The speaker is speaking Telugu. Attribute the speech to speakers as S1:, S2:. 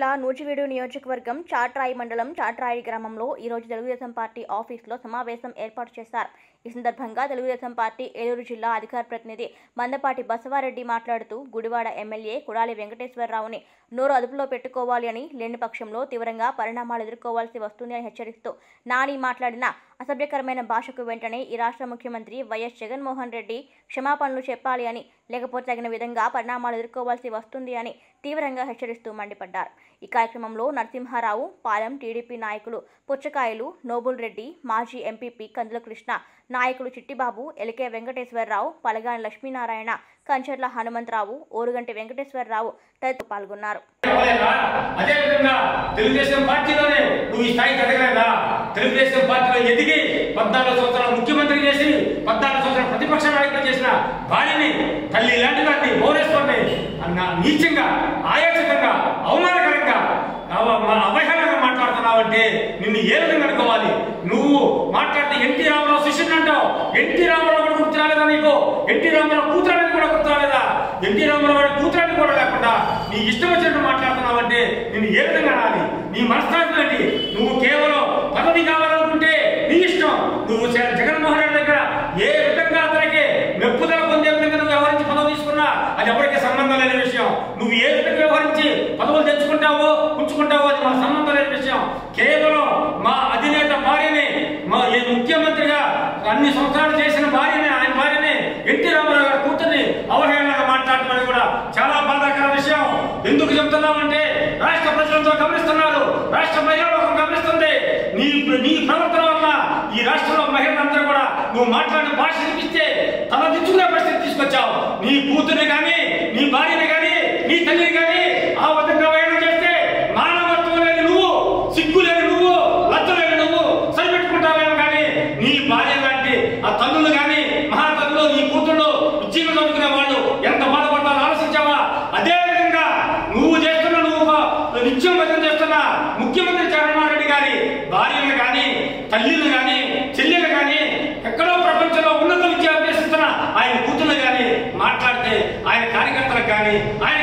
S1: జిల్లా నూజివీడు నియోజకవర్గం చాట్రాయి మండలం చాట్రాయి గ్రామంలో ఈరోజు తెలుగుదేశం పార్టీ ఆఫీసులో సమావేశం ఏర్పాటు చేశారు ఈ సందర్భంగా తెలుగుదేశం పార్టీ ఏలూరు జిల్లా అధికార ప్రతినిధి మందపాటి బసవారెడ్డి మాట్లాడుతూ గుడివాడ ఎమ్మెల్యే కుడాలి వెంకటేశ్వరరావుని నోరు అదుపులో పెట్టుకోవాలి అని లేని పక్షంలో తీవ్రంగా పరిణామాలు ఎదుర్కోవాల్సి వస్తుంది అని హెచ్చరిస్తూ నాని మాట్లాడిన అసభ్యకరమైన భాషకు వెంటనే ఈ రాష్ట్ర ముఖ్యమంత్రి వైఎస్ జగన్మోహన్ రెడ్డి క్షమాపణలు చెప్పాలి అని లేకపోతే తగిన విధంగా పరిణామాలు ఎదుర్కోవాల్సి వస్తుంది అని తీవ్రంగా హెచ్చరిస్తూ మండిపడ్డారు ఈ కార్యక్రమంలో నరసింహారావు పాలెం టీడీపీ నాయకులు పుచ్చకాయలు నోబుల్ రెడ్డి మాజీ ఎంపీపీ కందుల కృష్ణ నాయకులు చిట్టిబాబు ఎలికే వెంకటేశ్వరరావు పలగాని లక్ష్మీనారాయణ కంచర్ల హనుమంతరావు ఓరుగంటి వెంకటేశ్వరరావు తదితరులు పాల్గొన్నారు
S2: అవ్వలేదా? అదే విధంగా తెలుగుదేశం పార్టీలోనే నువ్వు ఈ స్థాయికి ఎదగలేదా తెలుగుదేశం పార్టీలో ఎదిగి పద్నాలుగు సంవత్సరాలు ముఖ్యమంత్రి చేసి పద్నాలుగు సంవత్సరాలు ప్రతిపక్ష నాయకులు చేసిన భార్యని తల్లి లాంటి దాన్ని భువనేశ్వర్ని అన్న నీచంగా ఆయాసకంగా అవమానకరంగా అవ- మ- అవహేళనగా మాట్లాడుతున్నావంటే నిన్ను ఏ విధంగా అనుకోవాలి నువ్వు మాట్లాడితే ఎన్టీ రామారావు శిష్యుడు అంటావు ఎన్టీ రామారావు కూడా గుర్తు రాలేదా నీకు ఎన్టీ రామారావు కూతురానికి కూడా గుర్తు రాలేదా ఎన్టీ రామారావు గారి కూతురానికి కూడా లేకుండా నీ ఇష్టం వచ్చినట్టు మాట్లాడుతున్నావంటే నిన్ను ఏ విధంగా అనాలి నీ మనస్తాపం ఏంటి నువ్వు కేవలం పదవి కావాలనుకుంటే నీ ఇష్టం నువ్వు జగ- జగన్మోహన్ రెడ్డి దగ్గర ఏ విధంగా అతనికి మెప్పుదల పొందే విధంగా నువ్వు వ్యవహరించి పదవి తీసుకున్నా అది ఎవరికి సంబంధం లేని విషయం నువ్వు ఏ విధంగా వ్యవహరించి పదవులు తెచ్చుకుంటావో ఉంచుకుంటావో అది మన సంబంధం లేని విషయం కేవలం మా అధినేత భార్యని మా ఈ ముఖ్యమంత్రిగా అన్ని సంవత్సరాలు చేసిన భార్యని ఆయన భార్యని ఎన్టీ రామారావు గారి కూతుర్ని అవహేళనగా మాట్లాడటం అనేది కూడా చాలా బాధాకర విషయం ఎందుకు చెప్తున్నామంటే రాష్ట్ర ప్రజలంతో గమనిస్తున్నారు రాష్ట్ర మహిళలు గమనిస్తుంది నీ నీ ప్రవర్తన వల్ల ఈ రాష్ట్రంలో మహిళలందరూ కూడా నువ్వు మాట్లాడిన భాష వినిపిస్తే తల దించుకునే పరిస్థితి తీసుకొచ్చావు నీ కూతుర్ని కానీ నీ భార్యని కానీ నీ తల్లిని కానీ ఆ విధంగా వేయడం చేస్తే మానవత్వం లేని నువ్వు సిగ్గు లేని నువ్వు లజ్జ లేని నువ్వు సరిపెట్టుకుంటావేమో కానీ నీ భార్య లాంటి ఆ తల్లులు కానీ మహాతల్లులు నీ కూతుళ్ళు ఉద్యోగం చదువుకునే వాళ్ళు ఎంత బాధపడతారో ఆలోచించావా అదే విధంగా నువ్వు చేస్తున్న నువ్వు ఒక నిత్యం భజన చేస్తున్న ముఖ్యమంత్రి జగన్మోహన్ రెడ్డి గారి భార్యలు కానీ తల్లిని కానీ చెల్లెలు కానీ ఎక్కడో ప్రపంచంలో ఉన్నత విద్య అభ్యసిస్తున్న ఆయన కూతుళ్ళు కానీ మాట్లాడితే ఆయన కార్యకర్తలకు కానీ ఆయన